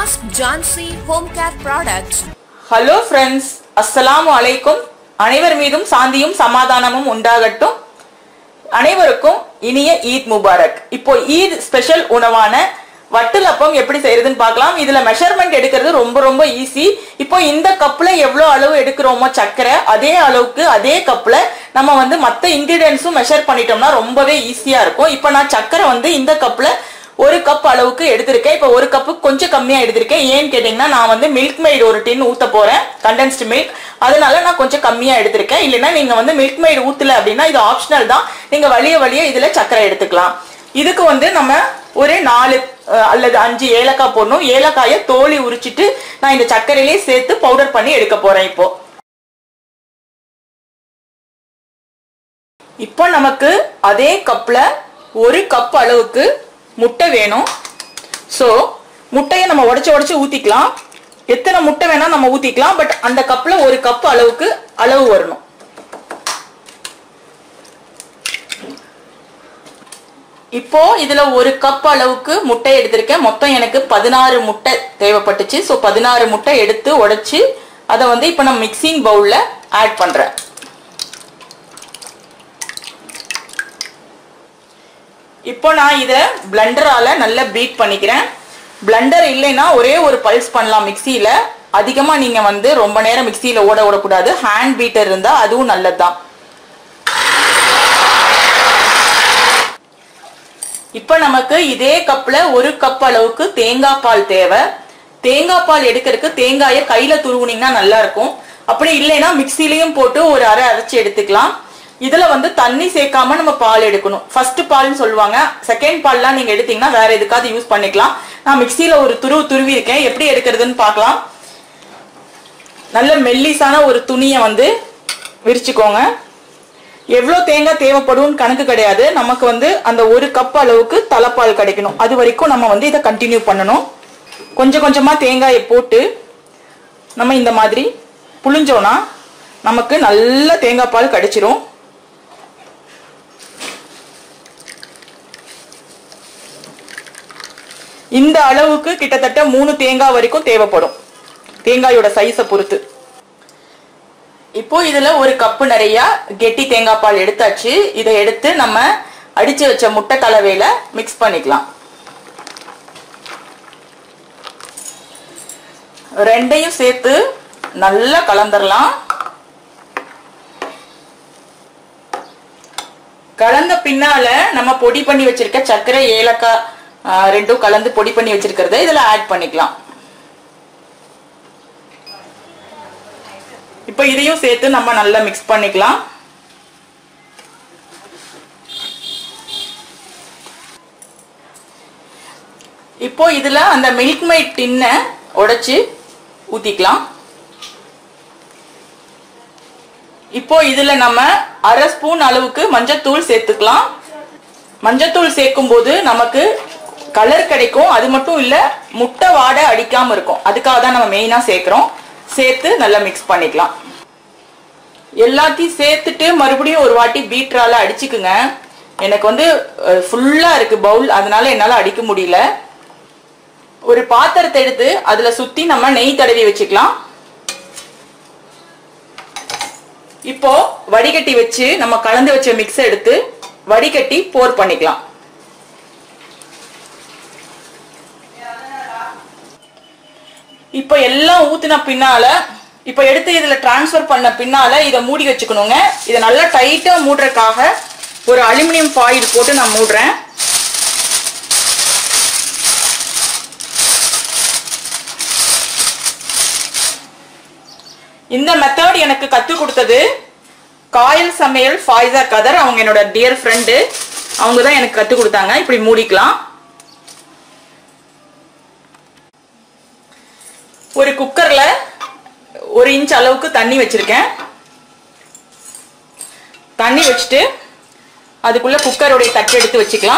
Ask Jansi Home Care Products. Hello friends அஸ்ஸலாமு அலைக்கும் அனைவர் மீதும் சாந்தியும் சமாதானமும் உண்டாகட்டும் அனைவருக்கும் இனிய ஈத் முபாரக் இப்போ ஈத் ஸ்பெஷல் உணவான வட்டலப்பம் எப்படி செய்யறதுன்னு பார்க்கலாம் இதுல மெஷர்மெண்ட் எடுக்கிறது ரொம்ப ரொம்ப ஈஸி இப்போ இந்த கப்ல எவ்வளவு அளவு எடுக்கிறோமோ சர்க்கரை அதே அளவுக்கு அதே கப்ல நம்ம வந்து மத்த இன்கிரிடியன்ஸும் மெஷர் பண்ணிட்டோம்னா ரொம்பவே ஈஸியா இருக்கும் இப்போ நான் சர்க்கரை வந்து இந்த கப்ல ஒரு கப் அளவுக்கு எடுத்திருக்கேன் இப்போ ஒரு கப்பு கொஞ்சம் கம்மியா எடுத்திருக்கேன் ஏன்னு கேட்டீங்கன்னா நான் வந்து மில்க் மெய்டு ஒரு டின் ஊத்த போறேன் கண்டென்ஸ்டு மில்க் அதனால நான் கொஞ்சம் கம்மியா எடுத்திருக்கேன் இல்லைன்னா நீங்க வந்து மில்க் மெய்டு ஊத்தல அப்படின்னா இது ஆப்ஷனல் தான் நீங்க வழிய வழிய இதுல சர்க்கரை எடுத்துக்கலாம் இதுக்கு வந்து நம்ம ஒரு நாலு அஹ், அல்லது அஞ்சு ஏலக்காய் போடணும் ஏலக்காயை தோலி உரிச்சிட்டு நான் இந்த சர்க்கரையிலே சேர்த்து பவுடர் பண்ணி எடுக்க போறேன் இப்போ இப்போ நமக்கு அதே கப்ல ஒரு கப் அளவுக்கு முட்டை வேணும் ஸோ முட்டையை நம்ம உடச்சு உடச்சு ஊத்திக்கலாம் எத்தனை முட்டை வேணா நம்ம ஊத்திக்கலாம் பட் அந்த கப்ல ஒரு கப் அளவுக்கு அளவு வரணும் இப்போ இதுல ஒரு கப் அளவுக்கு முட்டை எடுத்திருக்கேன் மொத்தம் எனக்கு பதினாறு முட்டை தேவைப்பட்டுச்சு ஸோ பதினாறு முட்டை எடுத்து உடைச்சு அதை வந்து இப்போ நான் மிக்சிங் பவுல்ல ஆட் பண்றேன் இப்போ நான் இதை பிளண்டரால நல்லா பீட் பண்ணிக்கிறேன் பிளண்டர் இல்லைன்னா ஒரே ஒரு பல்ஸ் பண்ணலாம் மிக்சியில அதிகமா நீங்க வந்து ரொம்ப நேரம் மிக்சியில ஓட விடக்கூடாது ஹேண்ட் பீட்டர் இருந்தா அதுவும் நல்லதுதான் இப்போ நமக்கு இதே கப்ல ஒரு கப் அளவுக்கு தேங்காய் பால் தேவை தேங்காய் பால் எடுக்கிறதுக்கு தேங்காயை கையில துருவுனீங்கன்னா நல்லா இருக்கும் அப்படி இல்லைன்னா மிக்சிலையும் போட்டு ஒரு அரை அரைச்சு எடுத்துக்கலாம் இதுல வந்து தண்ணி சேர்க்காம நம்ம பால் எடுக்கணும் ஃபர்ஸ்ட் பால்னு சொல்லுவாங்க செகண்ட் பால்லாம் நீங்க எடுத்தீங்கன்னா வேற எதுக்காவது யூஸ் பண்ணிக்கலாம் நான் மிக்சியில ஒரு துருவு துருவி இருக்கேன் எப்படி எடுக்கிறதுன்னு பார்க்கலாம் நல்ல மெல்லிசான ஒரு துணியை வந்து விரிச்சுக்கோங்க எவ்வளோ தேங்காய் தேவைப்படும் கணக்கு கிடையாது நமக்கு வந்து அந்த ஒரு கப் அளவுக்கு தலைப்பால் கிடைக்கணும் அது வரைக்கும் நம்ம வந்து இதை கண்டினியூ பண்ணணும் கொஞ்சம் கொஞ்சமா தேங்காயை போட்டு நம்ம இந்த மாதிரி புளிஞ்சோன்னா நமக்கு நல்ல தேங்காய் பால் கிடைச்சிரும் இந்த அளவுக்கு கிட்டத்தட்ட மூணு தேங்காய் வரைக்கும் தேவைப்படும் தேங்காயோட சைஸை பொறுத்து இப்போ இதுல ஒரு கப்பு நிறைய கெட்டி தேங்காய் பால் எடுத்தாச்சு இதை எடுத்து நம்ம அடிச்சு வச்ச முட்டை கலவையில மிக்ஸ் பண்ணிக்கலாம் ரெண்டையும் சேர்த்து நல்லா கலந்துடலாம் கலந்த பின்னால நம்ம பொடி பண்ணி வச்சிருக்க சர்க்கரை ஏலக்காய் ஆ, ரெண்டும் கலந்து பொடி பண்ணி வச்சிருக்கிறத இதுல ஆட் பண்ணிக்கலாம் இப்போ இதையும் சேர்த்து நம்ம நல்லா மிக்ஸ் பண்ணிக்கலாம் இப்போ இதுல அந்த மில்க் மைட் டின்னை உடைச்சு ஊத்திக்கலாம் இப்போ இதுல நம்ம அரை ஸ்பூன் அளவுக்கு மஞ்சத்தூள் சேர்த்துக்கலாம் மஞ்சத்தூள் சேர்க்கும் போது நமக்கு கலர் கிடைக்கும் அது மட்டும் இல்ல முட்டை வாடை அடிக்காம இருக்கும் அதுக்காக தான் நம்ம மெயினா சேர்க்கிறோம் சேர்த்து நல்லா மிக்ஸ் பண்ணிக்கலாம் எல்லாத்தையும் சேர்த்துட்டு மறுபடியும் ஒரு வாட்டி பீட்ரால அடிச்சுக்குங்க எனக்கு வந்து ஃபுல்லா இருக்கு பவுல் அதனால என்னால அடிக்க முடியல ஒரு பாத்திரத்தை எடுத்து அதுல சுத்தி நம்ம நெய் தடவி வச்சுக்கலாம் இப்போ வடிகட்டி வச்சு நம்ம கலந்து வச்ச மிக்ஸ் எடுத்து வடிகட்டி போர் பண்ணிக்கலாம் இப்போ எல்லாம் ஊத்துன பின்னால இப்போ எடுத்து இதுல டிரான்ஸ்ஃபர் பண்ண பின்னால இதை மூடி வச்சுக்கணுங்க இதை நல்லா டைட்டா மூடுறதுக்காக ஒரு அலுமினியம் ஃபாயில் போட்டு நான் மூடுறேன் இந்த மெத்தட் எனக்கு கத்து கொடுத்தது காயல் சமையல் ஃபாய்சா கதர் அவங்க என்னோட டியர் ஃப்ரெண்டு அவங்க தான் எனக்கு கத்து கொடுத்தாங்க இப்படி மூடிக்கலாம் ஒரு குக்கர்ல ஒரு இன்ச் அளவுக்கு தண்ணி வச்சிருக்கேன் தண்ணி வச்சுட்டு அதுக்குள்ள குக்கருடைய தட்டு எடுத்து வச்சுக்கலாம்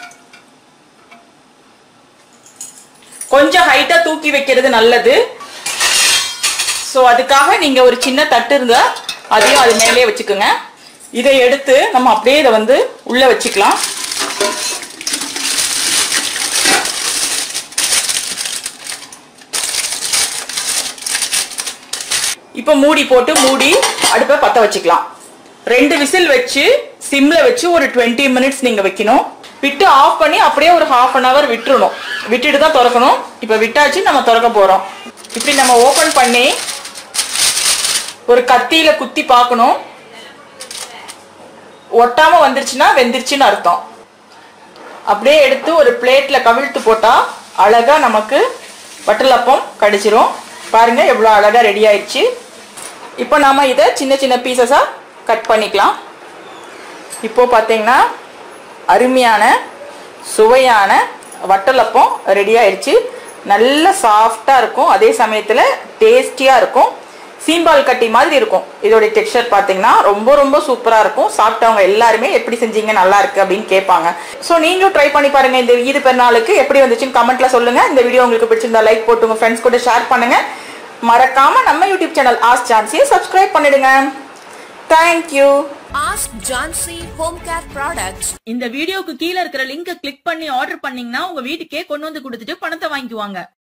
கொஞ்சம் ஹைட்டா தூக்கி வைக்கிறது நல்லது ஸோ அதுக்காக நீங்க ஒரு சின்ன தட்டு இருந்தா அதையும் அது மேலே வச்சுக்கோங்க இதை எடுத்து நம்ம அப்படியே இதை வந்து உள்ள வச்சுக்கலாம் இப்போ மூடி போட்டு மூடி அடுப்பை பத்த வச்சுக்கலாம் ரெண்டு விசில் வச்சு சிம்ல வச்சு ஒரு 20 மினிட்ஸ் நீங்க வைக்கணும் விட்டு ஆஃப் பண்ணி அப்படியே ஒரு ஹாஃப் அன் ஹவர் விட்டுறணும் விட்டுட்டு தான் திறக்கணும் இப்போ விட்டாச்சு நம்ம திறக்க போறோம் இப்படி நம்ம ஓபன் பண்ணி ஒரு கத்தியில குத்தி பார்க்கணும் ஒட்டாம வந்துருச்சுன்னா வெந்துருச்சுன்னு அர்த்தம் அப்படியே எடுத்து ஒரு பிளேட்ல கவிழ்த்து போட்டா அழகா நமக்கு வட்டலப்பம் கடிச்சிரும் பாருங்க எவ்வளோ அழகா ரெடி ஆயிடுச்சு இப்போ நாம இதை சின்ன சின்ன பீசஸா கட் பண்ணிக்கலாம் இப்போ பார்த்தீங்கன்னா அருமையான சுவையான வட்டலப்பம் ரெடி ஆயிடுச்சு நல்ல சாஃப்டா இருக்கும் அதே சமயத்தில் டேஸ்டியா இருக்கும் சீம்பால் கட்டி மாதிரி இருக்கும் இதோட டெக்ஸ்சர் பார்த்தீங்கன்னா ரொம்ப ரொம்ப சூப்பராக இருக்கும் சாப்பிட்டவங்க எல்லாருமே எப்படி செஞ்சீங்க நல்லா இருக்கு அப்படின்னு கேட்பாங்க ஸோ நீங்களும் ட்ரை பண்ணி பாருங்க இந்த ஈது பெருநாளுக்கு எப்படி வந்துச்சுன்னு கமெண்ட்ல சொல்லுங்க இந்த வீடியோ உங்களுக்கு பிடிச்சிருந்தா லைக் போட்டு உங்க ஃப்ரெண்ட்ஸ் கூட ஷேர் பண்ணுங்க மறக்காம நம்ம யூடியூப் சேனல் ஆஸ் சான்சியை சப்ஸ்கிரைப் பண்ணிடுங்க thank you Ask Jansi Home Care Products. இந்த வீடியோக்கு கீழே இருக்கிற லிங்கை கிளிக் பண்ணி ஆர்டர் பண்ணீங்கன்னா உங்க வீட்டுக்கே கொண்டு வந்து கொடுத்துட்டு பணத்தை வாங்கிக்குவாங்க